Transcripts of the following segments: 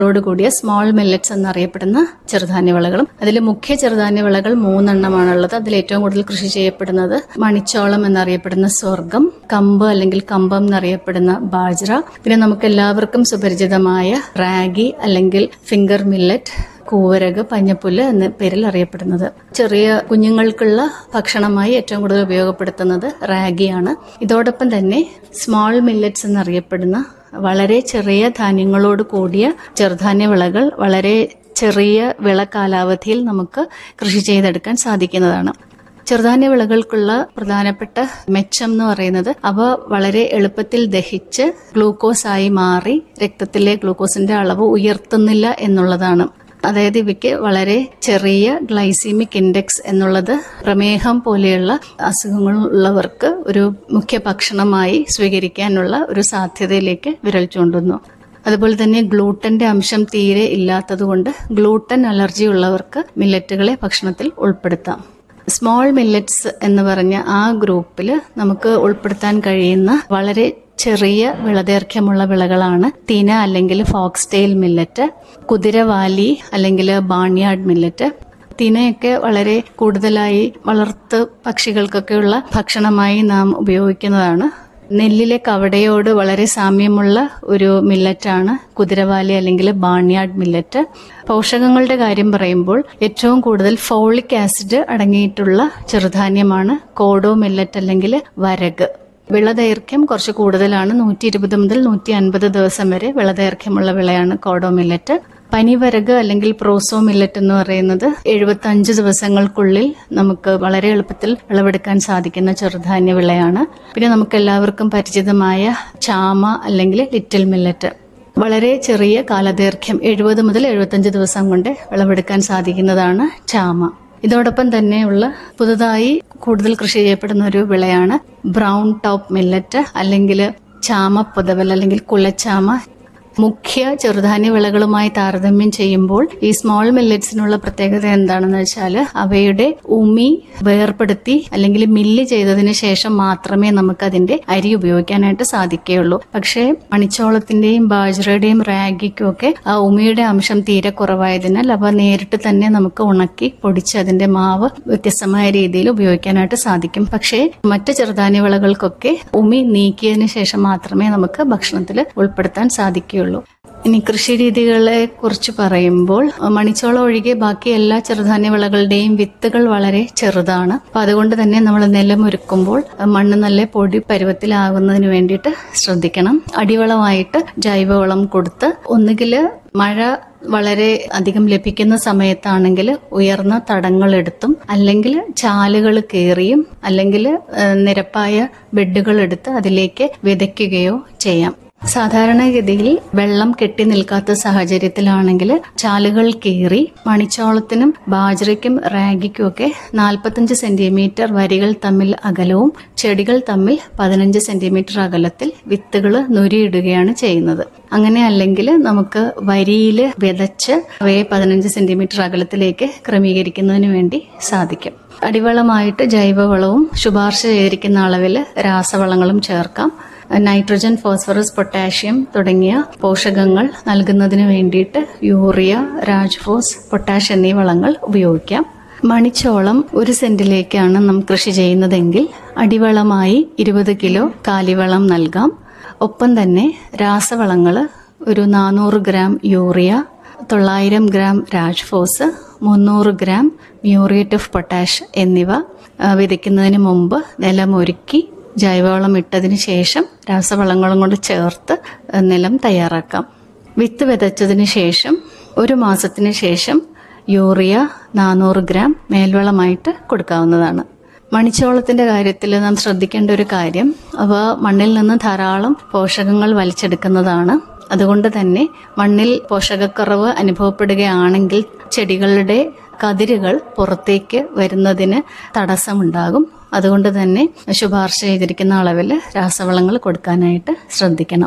ോട് കൂടിയ small millets എന്നറിയപ്പെടുന്ന ചെറുധാന്യവിളകളും അതിൽ മുഖ്യ ചെറുധാന്യവിളകൾ മൂന്നെണ്ണമാണുള്ളത് അതിൽ ഏറ്റവും കൂടുതൽ കൃഷി ചെയ്യപ്പെടുന്നത് മണിച്ചോളം എന്നറിയപ്പെടുന്ന സ്വർഗം കമ്പ് അല്ലെങ്കിൽ കമ്പം എന്നറിയപ്പെടുന്ന ബാജ്ര പിന്നെ നമുക്ക് എല്ലാവർക്കും സുപരിചിതമായ റാഗി അല്ലെങ്കിൽ ഫിംഗർ മില്ലറ്റ് കൂവരക് പഞ്ഞപ്പുല്ല് എന്ന പേരിൽ അറിയപ്പെടുന്നത് ചെറിയ കുഞ്ഞുങ്ങൾക്കുള്ള ഭക്ഷണമായി ഏറ്റവും കൂടുതൽ ഉപയോഗപ്പെടുത്തുന്നത് റാഗിയാണ് ഇതോടൊപ്പം തന്നെ സ്മോൾ മില്ലറ്റ്സ് എന്നറിയപ്പെടുന്ന വളരെ ചെറിയ ധാന്യങ്ങളോട് കൂടിയ ചെറുധാന്യ വിളകൾ വളരെ ചെറിയ വിള കാലാവധിയിൽ നമുക്ക് കൃഷി ചെയ്തെടുക്കാൻ സാധിക്കുന്നതാണ് ചെറുധാന്യ വിളകൾക്കുള്ള പ്രധാനപ്പെട്ട മെച്ചം എന്ന് പറയുന്നത് അവ വളരെ എളുപ്പത്തിൽ ദഹിച്ച് ഗ്ലൂക്കോസ് ആയി മാറി രക്തത്തിലെ ഗ്ലൂക്കോസിന്റെ അളവ് ഉയർത്തുന്നില്ല എന്നുള്ളതാണ് അതായത് ഇവയ്ക്ക് വളരെ ചെറിയ ഗ്ലൈസീമിക് ഇൻഡെക്സ് എന്നുള്ളത് പ്രമേഹം പോലെയുള്ള അസുഖങ്ങളുള്ളവർക്ക് ഒരു മുഖ്യ ഭക്ഷണമായി സ്വീകരിക്കാനുള്ള ഒരു സാധ്യതയിലേക്ക് വിരൽ ചൂണ്ടുന്നു അതുപോലെ തന്നെ ഗ്ലൂട്ടന്റെ അംശം തീരെ ഇല്ലാത്തതുകൊണ്ട് ഗ്ലൂട്ടൻ അലർജി ഉള്ളവർക്ക് മില്ലറ്റുകളെ ഭക്ഷണത്തിൽ ഉൾപ്പെടുത്താം സ്മോൾ മില്ലറ്റ്സ് എന്ന് പറഞ്ഞ ആ ഗ്രൂപ്പിൽ നമുക്ക് ഉൾപ്പെടുത്താൻ കഴിയുന്ന വളരെ ചെറിയ വിളദൈർഘ്യമുള്ള വിളകളാണ് തിന അല്ലെങ്കിൽ ഫോക്സ്ടെയിൽ മില്ലറ്റ് കുതിരവാലി അല്ലെങ്കിൽ ബാൺയാർഡ് മില്ലറ്റ് തിനയൊക്കെ വളരെ കൂടുതലായി വളർത്ത് പക്ഷികൾക്കൊക്കെയുള്ള ഭക്ഷണമായി നാം ഉപയോഗിക്കുന്നതാണ് നെല്ലിലെ കവടയോട് വളരെ സാമ്യമുള്ള ഒരു മില്ലറ്റാണ് കുതിരവാലി അല്ലെങ്കിൽ ബാൺയാർഡ് മില്ലറ്റ് പോഷകങ്ങളുടെ കാര്യം പറയുമ്പോൾ ഏറ്റവും കൂടുതൽ ഫോളിക് ആസിഡ് അടങ്ങിയിട്ടുള്ള ചെറുധാന്യമാണ് കോഡോ മില്ലറ്റ് അല്ലെങ്കിൽ വരക് വിളദൈർഘ്യം കുറച്ച് കൂടുതലാണ് നൂറ്റി ഇരുപത് മുതൽ നൂറ്റി അൻപത് ദിവസം വരെ വിളദൈർഘ്യമുള്ള വിളയാണ് കോഡോ മില്ലറ്റ് പനിവരക് അല്ലെങ്കിൽ പ്രോസോ മില്ലറ്റ് എന്ന് പറയുന്നത് എഴുപത്തി അഞ്ച് ദിവസങ്ങൾക്കുള്ളിൽ നമുക്ക് വളരെ എളുപ്പത്തിൽ വിളവെടുക്കാൻ സാധിക്കുന്ന ചെറുധാന്യ വിളയാണ് പിന്നെ നമുക്ക് എല്ലാവർക്കും പരിചിതമായ ചാമ അല്ലെങ്കിൽ ലിറ്റിൽ മില്ലറ്റ് വളരെ ചെറിയ കാലദൈർഘ്യം എഴുപത് മുതൽ എഴുപത്തഞ്ച് ദിവസം കൊണ്ട് വിളവെടുക്കാൻ സാധിക്കുന്നതാണ് ചാമ ഇതോടൊപ്പം തന്നെയുള്ള പുതുതായി കൂടുതൽ കൃഷി ചെയ്യപ്പെടുന്ന ഒരു വിളയാണ് ബ്രൗൺ ടോപ്പ് മില്ലറ്റ് അല്ലെങ്കിൽ ചാമ പുതവൽ അല്ലെങ്കിൽ കുലച്ചാമ മുഖ്യ ചെറുധാന്യ വിളകളുമായി താരതമ്യം ചെയ്യുമ്പോൾ ഈ സ്മോൾ മില്ലറ്റ്സിനുള്ള പ്രത്യേകത എന്താണെന്ന് വെച്ചാൽ അവയുടെ ഉമി വേർപെടുത്തി അല്ലെങ്കിൽ മില്ല് ചെയ്തതിന് ശേഷം മാത്രമേ നമുക്ക് അതിന്റെ അരി ഉപയോഗിക്കാനായിട്ട് സാധിക്കുകയുള്ളൂ പക്ഷേ മണിച്ചോളത്തിന്റെയും ബാജ്രയുടെയും റാഗിക്കും ഒക്കെ ആ ഉമിയുടെ അംശം തീരെ കുറവായതിനാൽ അവ നേരിട്ട് തന്നെ നമുക്ക് ഉണക്കി പൊടിച്ച് അതിന്റെ മാവ് വ്യത്യസ്തമായ രീതിയിൽ ഉപയോഗിക്കാനായിട്ട് സാധിക്കും പക്ഷേ മറ്റ് ചെറുധാന്യ വിളകൾക്കൊക്കെ ഉമി നീക്കിയതിനു ശേഷം മാത്രമേ നമുക്ക് ഭക്ഷണത്തിൽ ഉൾപ്പെടുത്താൻ സാധിക്കുകയുള്ളൂ ഇനി കൃഷി രീതികളെ കുറിച്ച് പറയുമ്പോൾ മണിച്ചോളം ഒഴികെ ബാക്കി എല്ലാ ചെറുധാന്യ വിളകളുടെയും വിത്തുകൾ വളരെ ചെറുതാണ് അപ്പൊ അതുകൊണ്ട് തന്നെ നമ്മൾ നിലമൊരുക്കുമ്പോൾ മണ്ണ് നല്ല പൊടി പരുവത്തിലാകുന്നതിന് വേണ്ടിയിട്ട് ശ്രദ്ധിക്കണം അടിവളമായിട്ട് ജൈവവളം കൊടുത്ത് ഒന്നുകിൽ മഴ വളരെ അധികം ലഭിക്കുന്ന സമയത്താണെങ്കിൽ ഉയർന്ന തടങ്ങൾ എടുത്തും അല്ലെങ്കിൽ ചാലുകൾ കയറിയും അല്ലെങ്കിൽ നിരപ്പായ ബെഡുകൾ എടുത്ത് അതിലേക്ക് വിതയ്ക്കുകയോ ചെയ്യാം സാധാരണഗതിയിൽ വെള്ളം കെട്ടി നിൽക്കാത്ത സാഹചര്യത്തിലാണെങ്കിൽ ചാലുകൾ കീറി മണിച്ചോളത്തിനും ബാജ്രയ്ക്കും റാഗിക്കും ഒക്കെ നാൽപ്പത്തഞ്ച് സെന്റിമീറ്റർ വരികൾ തമ്മിൽ അകലവും ചെടികൾ തമ്മിൽ പതിനഞ്ച് സെന്റിമീറ്റർ അകലത്തിൽ വിത്തുകൾ നുരിയിടുകയാണ് ചെയ്യുന്നത് അങ്ങനെ അല്ലെങ്കിൽ നമുക്ക് വരിയിൽ വിതച്ച് അവയെ പതിനഞ്ച് സെന്റിമീറ്റർ അകലത്തിലേക്ക് ക്രമീകരിക്കുന്നതിന് വേണ്ടി സാധിക്കും അടിവളമായിട്ട് ജൈവവളവും ശുപാർശ ചെയ്തിരിക്കുന്ന അളവിൽ രാസവളങ്ങളും ചേർക്കാം നൈട്രജൻ ഫോസ്ഫറസ് പൊട്ടാഷ്യം തുടങ്ങിയ പോഷകങ്ങൾ നൽകുന്നതിന് വേണ്ടിയിട്ട് യൂറിയ രാജ്ഫോസ് പൊട്ടാഷ് എന്നീ വളങ്ങൾ ഉപയോഗിക്കാം മണിച്ചോളം ഒരു സെന്റിലേക്കാണ് നാം കൃഷി ചെയ്യുന്നതെങ്കിൽ അടിവളമായി ഇരുപത് കിലോ കാലിവളം നൽകാം ഒപ്പം തന്നെ രാസവളങ്ങൾ ഒരു നാനൂറ് ഗ്രാം യൂറിയ തൊള്ളായിരം ഗ്രാം രാജ്ഫോസ് മുന്നൂറ് ഗ്രാം മ്യൂറിയേറ്റ് ഓഫ് പൊട്ടാഷ് എന്നിവ വിതയ്ക്കുന്നതിന് മുമ്പ് നിലമൊരുക്കി ജൈവവളം ഇട്ടതിന് ശേഷം രാസവളങ്ങളും കൊണ്ട് ചേർത്ത് നിലം തയ്യാറാക്കാം വിത്ത് വിതച്ചതിന് ശേഷം ഒരു മാസത്തിന് ശേഷം യൂറിയ നാനൂറ് ഗ്രാം മേൽവളമായിട്ട് കൊടുക്കാവുന്നതാണ് മണിച്ചോളത്തിന്റെ കാര്യത്തിൽ നാം ശ്രദ്ധിക്കേണ്ട ഒരു കാര്യം അവ മണ്ണിൽ നിന്ന് ധാരാളം പോഷകങ്ങൾ വലിച്ചെടുക്കുന്നതാണ് അതുകൊണ്ട് തന്നെ മണ്ണിൽ പോഷകക്കുറവ് അനുഭവപ്പെടുകയാണെങ്കിൽ ചെടികളുടെ കതിരുകൾ പുറത്തേക്ക് വരുന്നതിന് തടസ്സമുണ്ടാകും അതുകൊണ്ട് തന്നെ ശുപാർശ ചെയ്തിരിക്കുന്ന അളവിൽ രാസവളങ്ങൾ കൊടുക്കാനായിട്ട് ശ്രദ്ധിക്കണം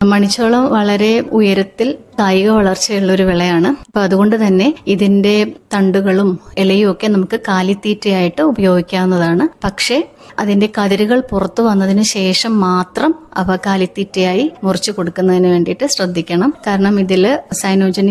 മണിച്ചോളം വളരെ ഉയരത്തിൽ കായിക വളർച്ചയുള്ള ഒരു വിളയാണ് അപ്പൊ അതുകൊണ്ട് തന്നെ ഇതിന്റെ തണ്ടുകളും ഇലയും ഒക്കെ നമുക്ക് കാലിത്തീറ്റയായിട്ട് ഉപയോഗിക്കാവുന്നതാണ് പക്ഷേ അതിന്റെ കതിരുകൾ പുറത്തു വന്നതിന് ശേഷം മാത്രം അവ കാലിത്തീറ്റയായി മുറിച്ചു കൊടുക്കുന്നതിന് വേണ്ടിയിട്ട് ശ്രദ്ധിക്കണം കാരണം ഇതിൽ സൈനോജനി